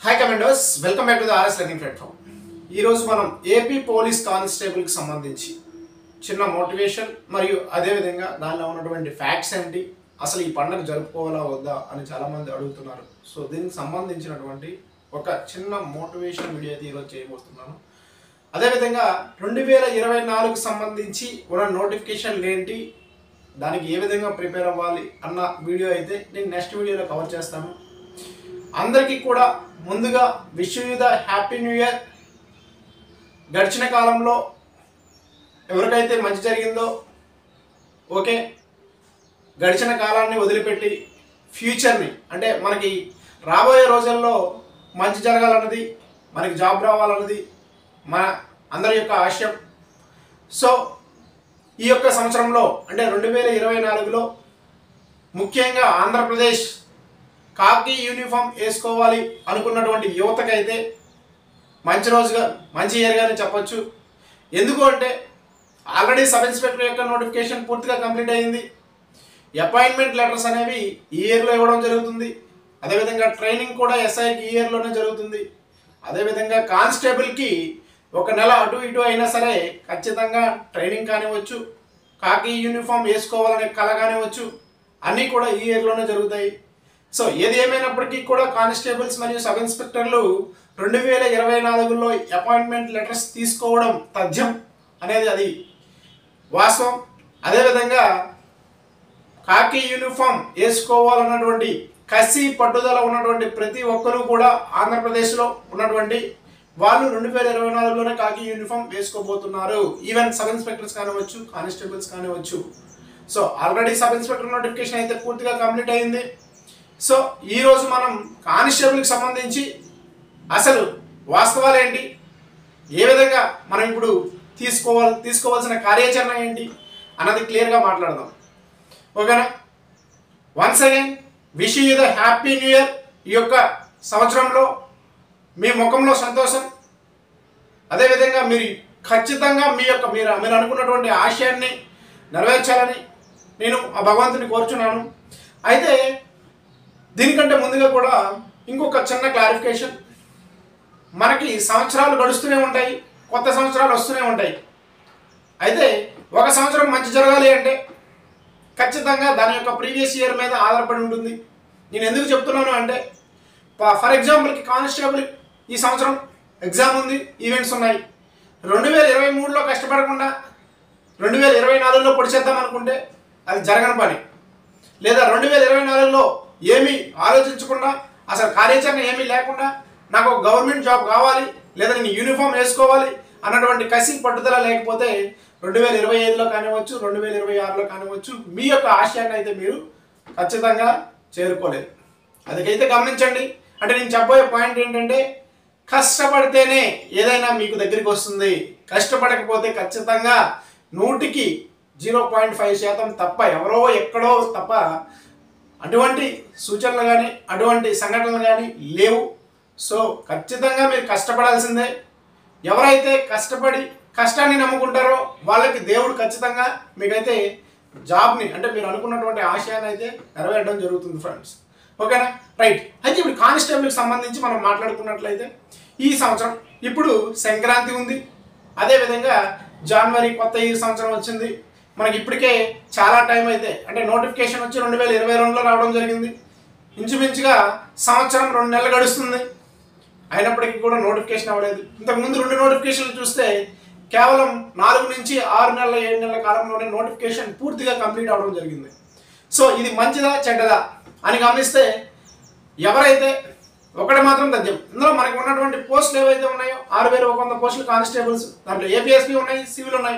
hi commandos welcome back to the RS learning platform ఈరోజు మనం AP police కానిస్టేబుల్కి సంబంధించి చిన్న మోటివేషన్ మరియు అదేవిధంగా దానిలో ఉన్నటువంటి ఫ్యాక్ట్స్ ఏంటి అసలు ఈ పండుగ జరుపుకోవాలా వద్దా అని చాలామంది అడుగుతున్నారు సో దీనికి సంబంధించినటువంటి ఒక చిన్న మోటివేషన్ వీడియో అయితే ఈరోజు చేయబోతున్నాను అదేవిధంగా రెండు వేల ఇరవై నాలుగు సంబంధించి ఉన్న నోటిఫికేషన్లు ఏంటి దానికి ఏ విధంగా ప్రిపేర్ అవ్వాలి అన్న వీడియో అయితే నేను నెక్స్ట్ వీడియోలో కవర్ చేస్తాను అందరికీ కూడా ముందుగా wish you the happy new year గడిచిన కాలంలో ఎవరికైతే మంచి జరిగిందో ఓకే గడిచిన కాలాన్ని వదిలిపెట్టి ఫ్యూచర్ని అంటే మనకి రాబోయే రోజుల్లో మంచి జరగాలన్నది మనకి జాబ్ రావాలన్నది మన అందరి యొక్క ఆశయం సో ఈ యొక్క సంవత్సరంలో అంటే రెండు వేల ఇరవై నాలుగులో ముఖ్యంగా ఆంధ్రప్రదేశ్ కాకి యూనిఫామ్ వేసుకోవాలి అనుకున్నటువంటి యువతకైతే మంచి రోజుగా మంచి ఇయర్గానే చెప్పొచ్చు ఎందుకు అంటే ఆల్రెడీ సబ్ ఇన్స్పెక్టర్ యొక్క నోటిఫికేషన్ పూర్తిగా కంప్లీట్ అయింది అపాయింట్మెంట్ లెటర్స్ అనేవి ఈ ఇయర్లో ఇవ్వడం జరుగుతుంది అదేవిధంగా ట్రైనింగ్ కూడా ఎస్ఐకి ఈ ఇయర్లోనే జరుగుతుంది అదేవిధంగా కానిస్టేబుల్కి ఒక నెల అటు ఇటు అయినా సరే ఖచ్చితంగా ట్రైనింగ్ కానివ్వచ్చు కాకి యూనిఫామ్ వేసుకోవాలనే కళ కానివ్వచ్చు అన్నీ కూడా ఈ ఇయర్లోనే జరుగుతాయి సో ఏది ఏమైనప్పటికీ కూడా కానిస్టేబుల్స్ మరియు సబ్ ఇన్స్పెక్టర్లు రెండు వేల ఇరవై నాలుగులో అపాయింట్మెంట్ లెటర్స్ తీసుకోవడం తథ్యం అనేది అది వాస్తవం అదేవిధంగా కాకి యూనిఫామ్ వేసుకోవాలన్నటువంటి కసి పట్టుదల ఉన్నటువంటి ప్రతి ఒక్కరూ కూడా ఆంధ్రప్రదేశ్లో ఉన్నటువంటి వాళ్ళు రెండు వేల ఇరవై నాలుగులోనే కాకి యూనిఫామ్ వేసుకోబోతున్నారు ఈవెన్ సబ్ ఇన్స్పెక్టర్స్ కానివచ్చు కానిస్టేబుల్స్ కానివచ్చు so already sub inspector notification అయితే పూర్తిగా కంప్లీట్ అయింది సో ఈరోజు మనం కానిస్టేబుల్కి సంబంధించి అసలు వాస్తవాలు ఏంటి ఏ విధంగా మనం ఇప్పుడు తీసుకోవాలి తీసుకోవాల్సిన కార్యాచరణ ఏంటి అన్నది క్లియర్గా మాట్లాడదాం ఓకేనా once again wish you the happy new year ఈ యొక్క సంవత్సరంలో మీ ముఖంలో సంతోషం అదేవిధంగా మీరు ఖచ్చితంగా మీ యొక్క మీరు మీరు అనుకున్నటువంటి ఆశయాన్ని నెరవేర్చాలని నేను ఆ భగవంతుని కోరుచున్నాను అయితే దీనికంటే ముందుగా కూడా ఇంకొక చిన్న క్లారిఫికేషన్ మనకి సంవత్సరాలు గడుస్తూనే ఉంటాయి కొత్త సంవత్సరాలు వస్తూనే ఉంటాయి అయితే ఒక సంవత్సరం మంచి జరగాలి అంటే ఖచ్చితంగా దాని యొక్క ప్రీవియస్ ఇయర్ మీద ఆధారపడి ఉంటుంది నేను ఎందుకు చెప్తున్నాను అంటే ఫర్ ఎగ్జాంపుల్కి కానిస్టేబుల్ ఈ సంవత్సరం ఎగ్జామ్ ఉంది ఈవెంట్స్ ఉన్నాయి రెండు వేల ఇరవై మూడులో కష్టపడకుండా రెండు వేల ఇరవై నాలుగులో పొడిచేద్దాం అనుకుంటే అది జరగని పని లేదా రెండు వేల ఇరవై నాలుగులో ఏమీ ఆలోచించకుండా అసలు కార్యాచరణ ఏమీ లేకుండా నాకు ఒక గవర్నమెంట్ జాబ్ కావాలి లేదా నేను యూనిఫామ్ వేసుకోవాలి అన్నటువంటి కసి పట్టుదల లేకపోతే రెండు వేల ఇరవై ఐదులో కానివ్వచ్చు రెండు వేల ఇరవై ఆరులో కానివ్వచ్చు మీ యొక్క ఆశయాన్ని అయితే మీరు ఖచ్చితంగా చేరుకోలేదు అదికైతే గమనించండి అంటే నేను చెప్పబోయే పాయింట్ ఏంటంటే కష్టపడితేనే ఏదైనా మీకు దగ్గరికి వస్తుంది కష్టపడకపోతే ఖచ్చితంగా నూటికి జీరో పాయింట్ ఫైవ్ శాతం తప్ప ఎవరో ఎక్కడో తప్ప అటువంటి సూచనలు కానీ అటువంటి సంఘటనలు కానీ లేవు సో ఖచ్చితంగా మీరు కష్టపడాల్సిందే ఎవరైతే కష్టపడి కష్టాన్ని నమ్ముకుంటారో వాళ్ళకి దేవుడు ఖచ్చితంగా మీకైతే జాబ్ని అంటే మీరు అనుకున్నటువంటి ఆశయాన్ని అయితే నెరవేరడం జరుగుతుంది ఫ్రెండ్స్ ఓకేనా రైట్ అయితే ఇప్పుడు కానిస్టేబుల్కి సంబంధించి మనం మాట్లాడుకున్నట్లయితే ఈ సంవత్సరం ఇప్పుడు సంక్రాంతి ఉంది అదేవిధంగా జనవరి కొత్త ఈ సంవత్సరం వచ్చింది మనకి ఇప్పటికే చాలా టైం అయితే అంటే నోటిఫికేషన్ వచ్చి రెండు వేల ఇరవై రెండులో రావడం జరిగింది ఇంచుమించుగా సంవత్సరం రెండు నెలలు గడుస్తుంది అయినప్పటికీ కూడా నోటిఫికేషన్ అవ్వలేదు ఇంతకుముందు రెండు నోటిఫికేషన్లు చూస్తే కేవలం నాలుగు నుంచి ఆరు నెలల ఏడు నెలల కాలంలోనే నోటిఫికేషన్ పూర్తిగా కంప్లీట్ అవ్వడం జరిగింది సో ఇది మంచిదా చెడ్డదా అని గమనిస్తే ఎవరైతే ఒకటి మాత్రం తథ్యం ఇందులో మనకు ఉన్నటువంటి పోస్టులు ఏవైతే ఉన్నాయో ఆరు వేల ఒక వంద పోస్టులు కానిస్టేబుల్స్ దాంట్లో ఏపీఎస్పీ ఉన్నాయి సివిల్ ఉన్నాయి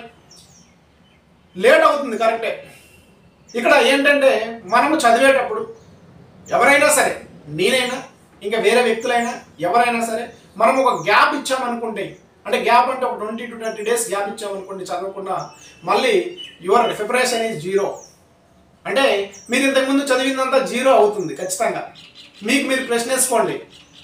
లేట్ అవుతుంది కరెక్టే ఇక్కడ ఏంటంటే మనము చదివేటప్పుడు ఎవరైనా సరే నేనైనా ఇంకా వేరే వ్యక్తులైనా ఎవరైనా సరే మనం ఒక గ్యాప్ ఇచ్చామనుకుంటే అంటే గ్యాప్ అంటే ఒక twenty to thirty days gap ఇచ్చామనుకోండి చదవకుండా మళ్ళీ యువర్ ప్రిపరేషన్ ఈజ్ జీరో అంటే మీరు ఇంతకుముందు చదివిందంతా జీరో అవుతుంది ఖచ్చితంగా మీకు మీరు ప్రశ్న వేసుకోండి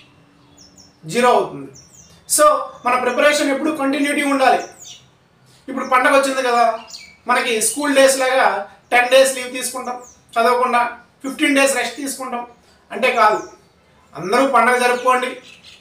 జీరో అవుతుంది సో మన ప్రిపరేషన్ ఎప్పుడు కంటిన్యూటీ ఉండాలి ఇప్పుడు పండగ వచ్చింది కదా మనకి స్కూల్ డేస్ లాగా టెన్ డేస్ లీవ్ తీసుకుంటాం చదవకుండా ఫిఫ్టీన్ డేస్ రెస్ట్ తీసుకుంటాం అంటే కాదు అందరూ పండగ జరుపుకోండి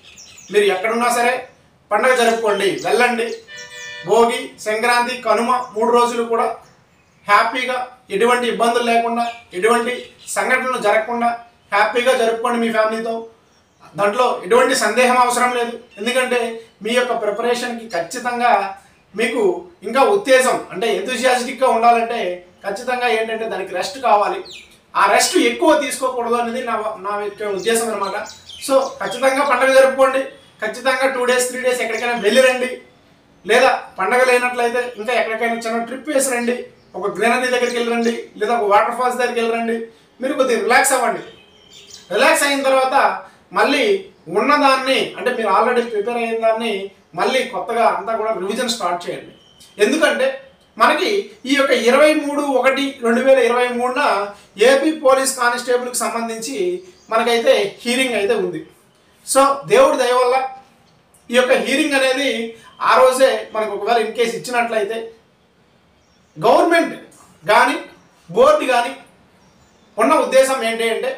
మీరు ఎక్కడున్నా సరే పండగ జరుపుకోండి వెళ్ళండి భోగి సంక్రాంతి కనుమ మూడు రోజులు కూడా హ్యాపీగా ఎటువంటి ఇబ్బందులు లేకుండా ఎటువంటి సంఘటనలు జరగకుండా హ్యాపీగా జరుపుకోండి మీ ఫ్యామిలీతో దాంట్లో ఎటువంటి సందేహం అవసరం లేదు ఎందుకంటే మీ యొక్క ప్రిపరేషన్కి ఖచ్చితంగా మీకు ఇంకా ఉత్తేజం అంటే ఎంతూజియాస్టిక్గా ఉండాలంటే ఖచ్చితంగా ఏంటంటే దానికి రెస్ట్ కావాలి ఆ రెస్ట్ ఎక్కువ తీసుకోకూడదు అనేది నా నా యొక్క ఉద్దేశం అనమాట సో ఖచ్చితంగా పండుగ జరుపుకోండి ఖచ్చితంగా టూ డేస్ త్రీ డేస్ ఎక్కడికైనా వెళ్ళిరండి లేదా పండగ లేనట్లయితే ఇంకా ఎక్కడికైనా చిన్న ట్రిప్ వేసి రండి ఒక గ్రీనరీ దగ్గరికి వెళ్ళరండి లేదా ఒక వాటర్ ఫాల్స్ దగ్గరికి వెళ్ళరండి మీరు కొద్దిగా రిలాక్స్ అవ్వండి రిలాక్స్ అయిన తర్వాత మళ్ళీ ఉన్నదాన్ని అంటే మీరు ఆల్రెడీ ప్రిపేర్ అయిన దాన్ని మళ్ళీ కొత్తగా అంతా కూడా రివిజన్ స్టార్ట్ చేయండి ఎందుకంటే మనకి ఈ యొక్క ఇరవై మూడు ఒకటి రెండు వేల ఇరవై మూడున ఏపీ పోలీస్ కానిస్టేబుల్కి సంబంధించి మనకైతే హీరింగ్ అయితే ఉంది సో దేవుడి దయ వల్ల ఈ యొక్క హీరింగ్ అనేది ఆ రోజే మనకు ఒకవేళ ఇన్ కేసు ఇచ్చినట్లయితే గవర్నమెంట్ కానీ బోర్డు కానీ ఉన్న ఉద్దేశం ఏంటి అంటే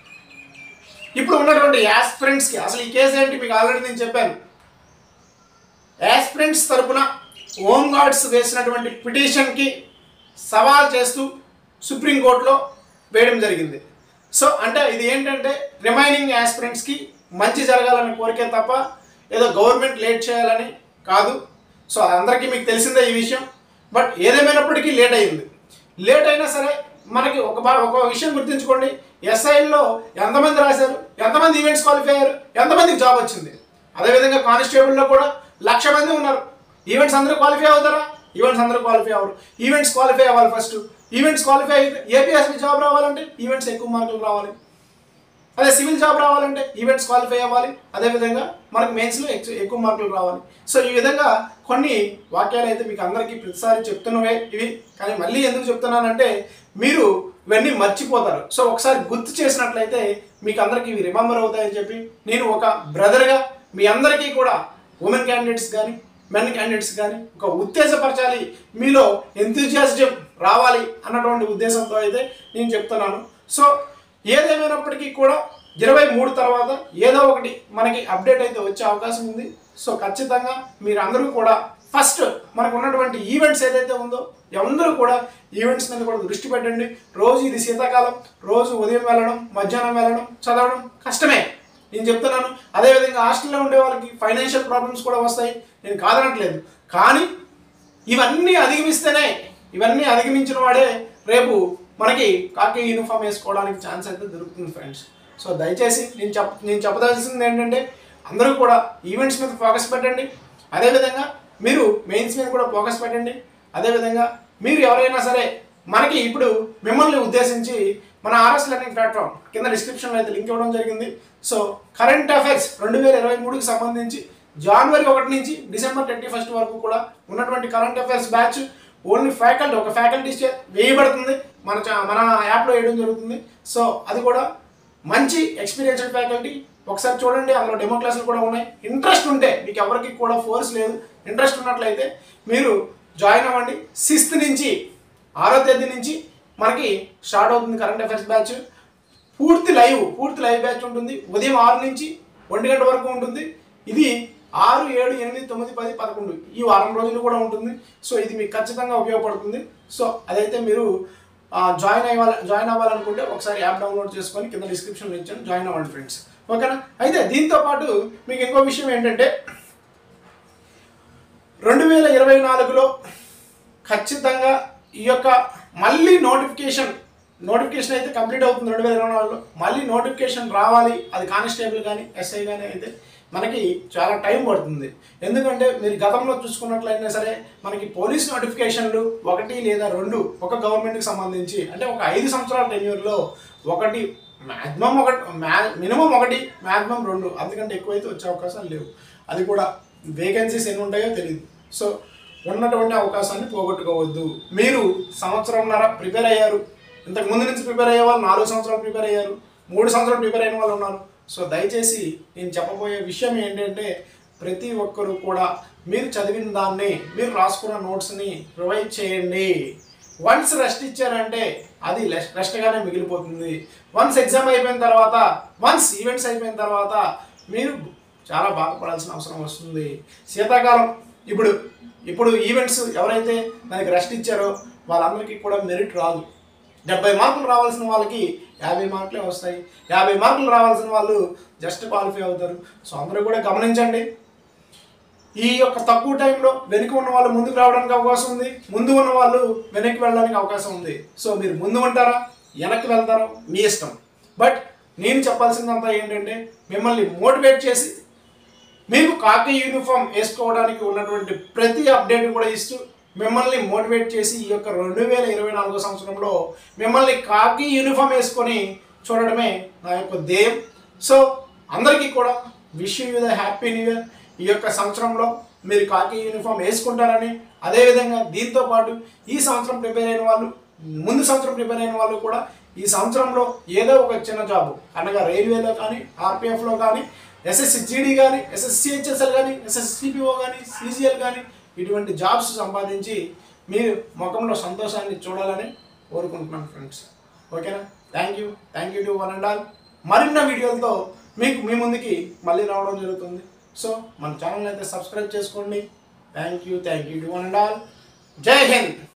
ఇప్పుడు ఉన్నటువంటి యాస్పిరెంట్స్కి అసలు ఈ కేసు ఏంటి మీకు ఆల్రెడీ నేను చెప్పాను యాస్పిరెంట్స్ తరపున హోమ్ గార్డ్స్ వేసినటువంటి పిటిషన్కి సవాల్ చేస్తూ సుప్రీంకోర్టులో వేయడం జరిగింది సో అంటే ఇది ఏంటంటే రిమైనింగ్ యాస్పిరెంట్స్కి మంచి జరగాలని కోరికే తప్ప ఏదో గవర్నమెంట్ లేట్ చేయాలని కాదు సో అందరికీ మీకు తెలిసిందే ఈ విషయం బట్ ఏదేమైనప్పటికీ లేట్ అయింది లేట్ అయినా సరే మనకి ఒక బా- ఒక విషయం గుర్తుంచుకోండి ఎస్ఐల్లో ఎంతమంది రాశారు ఎంతమంది ఈవెంట్స్ క్వాలిఫై అయ్యారు ఎంతమందికి జాబ్ వచ్చింది అదేవిధంగా కానిస్టేబుల్లో కూడా లక్ష మంది ఉన్నారు ఈవెంట్స్ అందరూ క్వాలిఫై అవుతారా ఈవెంట్స్ అందరూ క్వాలిఫై అవ్వరు ఈవెంట్స్ క్వాలిఫై అవ్వాలి ఫస్ట్ ఈవెంట్స్ క్వాలిఫై అయితే ఏపీఎస్కి జాబ్ రావాలంటే ఈవెంట్స్ ఎక్కువ మార్కులు రావాలి అదే సివిల్ జాబ్ రావాలంటే ఈవెంట్స్ క్వాలిఫై అవ్వాలి అదేవిధంగా మనకు మెయిన్స్లో ఎక్కువ మార్కులు రావాలి సో ఈ విధంగా కొన్ని వాక్యాలు అయితే మీకు అందరికీ ప్రతిసారి చెప్తున్నవే ఇవి కానీ మళ్ళీ ఎందుకు చెప్తున్నానంటే మీరు ఇవన్నీ మర్చిపోతారు సో ఒకసారి గుర్తు చేసినట్లయితే మీకు అందరికీ ఇవి రిమెంబర్ అవుతాయని చెప్పి నేను ఒక బ్రదర్గా మీ అందరికీ కూడా ఉమెన్ క్యాండిడేట్స్ కానీ మెన్ క్యాండిడేట్స్ కానీ ఒక ఉత్తేజపరచాలి మీలో ఎంతూజియాజం రావాలి అన్నటువంటి ఉద్దేశంతో అయితే నేను చెప్తున్నాను సో ఏదేమైనప్పటికీ కూడా ఇరవై మూడు తర్వాత ఏదో ఒకటి మనకి అప్డేట్ అయితే వచ్చే అవకాశం ఉంది సో ఖచ్చితంగా మీరు అందరూ కూడా ఫస్ట్ మనకు ఉన్నటువంటి ఈవెంట్స్ ఏదైతే ఉందో అందరూ కూడా ఈవెంట్స్ మీద కూడా దృష్టి పెట్టండి రోజు ఇది శీతాకాలం రోజు ఉదయం వెళ్ళడం మధ్యాహ్నం వెళ్ళడం చదవడం కష్టమే నేను చెప్తున్నాను అదేవిధంగా హాస్టల్లో ఉండే వాళ్ళకి ఫైనాన్షియల్ ప్రాబ్లమ్స్ కూడా వస్తాయి నేను కాదనట్లేదు కానీ ఇవన్నీ అధిగమిస్తేనే ఇవన్నీ అధిగమించిన వాడే రేపు మనకి కాకి యూనిఫామ్ వేసుకోవడానికి ఛాన్స్ అయితే దొరుకుతుంది ఫ్రెండ్స్ సో దయచేసి నేను చెప్ నేను చెప్పదలసింది ఏంటంటే అందరూ కూడా ఈవెంట్స్ మీద ఫోకస్ పెట్టండి అదేవిధంగా మీరు మెయిన్స్ మీద కూడా ఫోకస్ పెట్టండి అదేవిధంగా మీరు ఎవరైనా సరే మనకి ఇప్పుడు మిమ్మల్ని ఉద్దేశించి మన ఆర్ఎస్ లెర్నింగ్ ప్లాట్ఫామ్ కింద డిస్క్రిప్షన్లో అయితే లింక్ ఇవ్వడం జరిగింది సో కరెంట్ అఫైర్స్ రెండు వేల ఇరవై మూడుకి సంబంధించి జనవరి ఒకటి నుంచి డిసెంబర్ ట్వంటీ ఫస్ట్ వరకు కూడా ఉన్నటువంటి current affairs batch only faculty ఒక ఫ్యాకల్టీ చే వేయబడుతుంది మన చా- మన యాప్లో వేయడం జరుగుతుంది సో అది కూడా మంచి ఎక్స్పీరియన్స్డ్ ఫ్యాకల్టీ ఒకసారి చూడండి అందులో డెమో క్లాసులు కూడా ఉన్నాయి ఇంట్రెస్ట్ ఉంటే మీకు ఎవరికి కూడా ఫోర్స్ లేదు ఇంట్రెస్ట్ ఉన్నట్లయితే మీరు జాయిన్ అవ్వండి సిక్స్త్ నుంచి ఆరో తేదీ నుంచి మనకి స్టార్ట్ అవుతుంది కరెంట్ అఫైర్స్ బ్యాచ్ పూర్తి లైవ్ పూర్తి లైవ్ బ్యాచ్ ఉంటుంది ఉదయం ఆరు నుంచి ఒంటి గంట వరకు ఉంటుంది ఇది ఆరు ఏడు ఎనిమిది తొమ్మిది పది పదకొండు ఈ వారం రోజులు కూడా ఉంటుంది సో ఇది మీకు ఖచ్చితంగా ఉపయోగపడుతుంది సో అదైతే మీరు ఆ, జాయిన్ అవ్వాలి జాయిన్ అవ్వాలనుకుంటే ఒకసారి యాప్ డౌన్లోడ్ చేసుకొని కింద డిస్క్రిప్షన్లో ఇచ్చాను జాయిన్ అవ్వండి ఫ్రెండ్స్ ఓకేనా అయితే దీంతో పాటు మీకు ఇంకో విషయం ఏంటంటే రెండు వేల ఇరవై నాలుగులో ఖచ్చితంగా ఈ యొక్క మళ్ళీ నోటిఫికేషన్ నోటిఫికేషన్ అయితే కంప్లీట్ అవుతుంది రెండు వేల ఇరవై నాలుగులో మళ్ళీ నోటిఫికేషన్ రావాలి అది కానిస్టేబుల్ కానీ ఎస్ఐ కానీ అయితే మనకి చాలా టైం పడుతుంది ఎందుకంటే మీరు గతంలో చూసుకున్నట్లయినా సరే మనకి పోలీస్ నోటిఫికేషన్లు ఒకటి లేదా రెండు ఒక గవర్నమెంట్కి సంబంధించి అంటే ఒక ఐదు సంవత్సరాల టెన్యూర్లో ఒకటి మ్యాక్సిమం ఒకటి మ్యా మినిమం ఒకటి మ్యాక్సిమం రెండు అంతకంటే ఎక్కువైతే వచ్చే అవకాశాలు లేవు అది కూడా వేకెన్సీస్ ఎన్ని ఉంటాయో తెలియదు సో ఉన్నటువంటి అవకాశాన్ని పోగొట్టుకోవద్దు మీరు సంవత్సరంన్నర ప్రిపేర్ అయ్యారు ఇంతకు ముందు నుంచి ప్రిపేర్ అయ్యే వాళ్ళు నాలుగు సంవత్సరాలు ప్రిపేర్ అయ్యారు మూడు సంవత్సరాలు ప్రిపేర్ అయిన వాళ్ళు ఉన్నారు సో దయచేసి నేను చెప్పబోయే విషయం ఏంటంటే ప్రతి ఒక్కరూ కూడా మీరు చదివిన దాన్ని మీరు రాసుకున్న నోట్స్ని రివైజ్ చేయండి వన్స్ రెస్ట్ ఇచ్చారంటే అది రెస్ట్గానే మిగిలిపోతుంది వన్స్ ఎగ్జామ్ అయిపోయిన తర్వాత వన్స్ ఈవెంట్స్ అయిపోయిన తర్వాత మీరు చాలా బాధపడాల్సిన అవసరం వస్తుంది శీతాకాలం ఇప్పుడు ఇప్పుడు ఈవెంట్స్ ఎవరైతే దానికి రెస్ట్ ఇచ్చారో వాళ్ళందరికీ కూడా మెరిట్ రాదు డెబ్బై మార్కులు రావాల్సిన వాళ్ళకి యాభై మార్కులే వస్తాయి యాభై మార్కులు రావాల్సిన వాళ్ళు జస్ట్ క్వాలిఫై అవుతారు సో అందరూ కూడా గమనించండి ఈ యొక్క తక్కువ టైంలో వెనక ఉన్న వాళ్ళు ముందుకు రావడానికి అవకాశం ఉంది ముందు ఉన్న వాళ్ళు వెనక్కి వెళ్ళడానికి అవకాశం ఉంది సో మీరు ముందు ఉంటారా వెనక్కి వెళ్తారా మీ ఇష్టం బట్ నేను చెప్పాల్సిందంతా ఏంటంటే మిమ్మల్ని మోటివేట్ చేసి మీకు కాకి యూనిఫామ్ వేసుకోవడానికి ఉన్నటువంటి ప్రతి అప్డేట్ కూడా ఇస్తూ మిమ్మల్ని మోటివేట్ చేసి ఈ యొక్క రెండు వేల ఇరవై నాలుగో సంవత్సరంలో మిమ్మల్ని కాకి యూనిఫామ్ వేసుకొని చూడడమే నా యొక్క ధ్యేయం సో అందరికీ కూడా wish you the happy new year ఈ యొక్క సంవత్సరంలో మీరు కాకి యూనిఫామ్ వేసుకుంటారని అదేవిధంగా దీంతో పాటు ఈ సంవత్సరం ప్రిపేర్ అయిన వాళ్ళు ముందు సంవత్సరం ప్రిపేర్ అయిన వాళ్ళు కూడా ఈ సంవత్సరంలో ఏదో ఒక చిన్న జాబ్ అనగా రైల్వేలో కానీ ఆర్పిఎఫ్లో కానీ ఎస్ఎస్సి జీడీ కానీ ఎస్ఎస్సిహెచ్ఎస్ఎల్ కానీ ఎస్ఎస్సిపిఓ కానీ సిజిఎల్ కానీ ఇటువంటి జాబ్స్ సంపాదించి మీరు ముఖంలో సంతోషాన్ని చూడాలని కోరుకుంటున్నాను ఫ్రెండ్స్ ఓకేనా thank you thank you to one and all మరిన్న వీడియోలతో మీకు మీ ముందుకి మళ్ళీ రావడం జరుగుతుంది సో మన ఛానల్ అయితే సబ్స్క్రైబ్ చేసుకోండి thank you thank you to one and all జై హింద్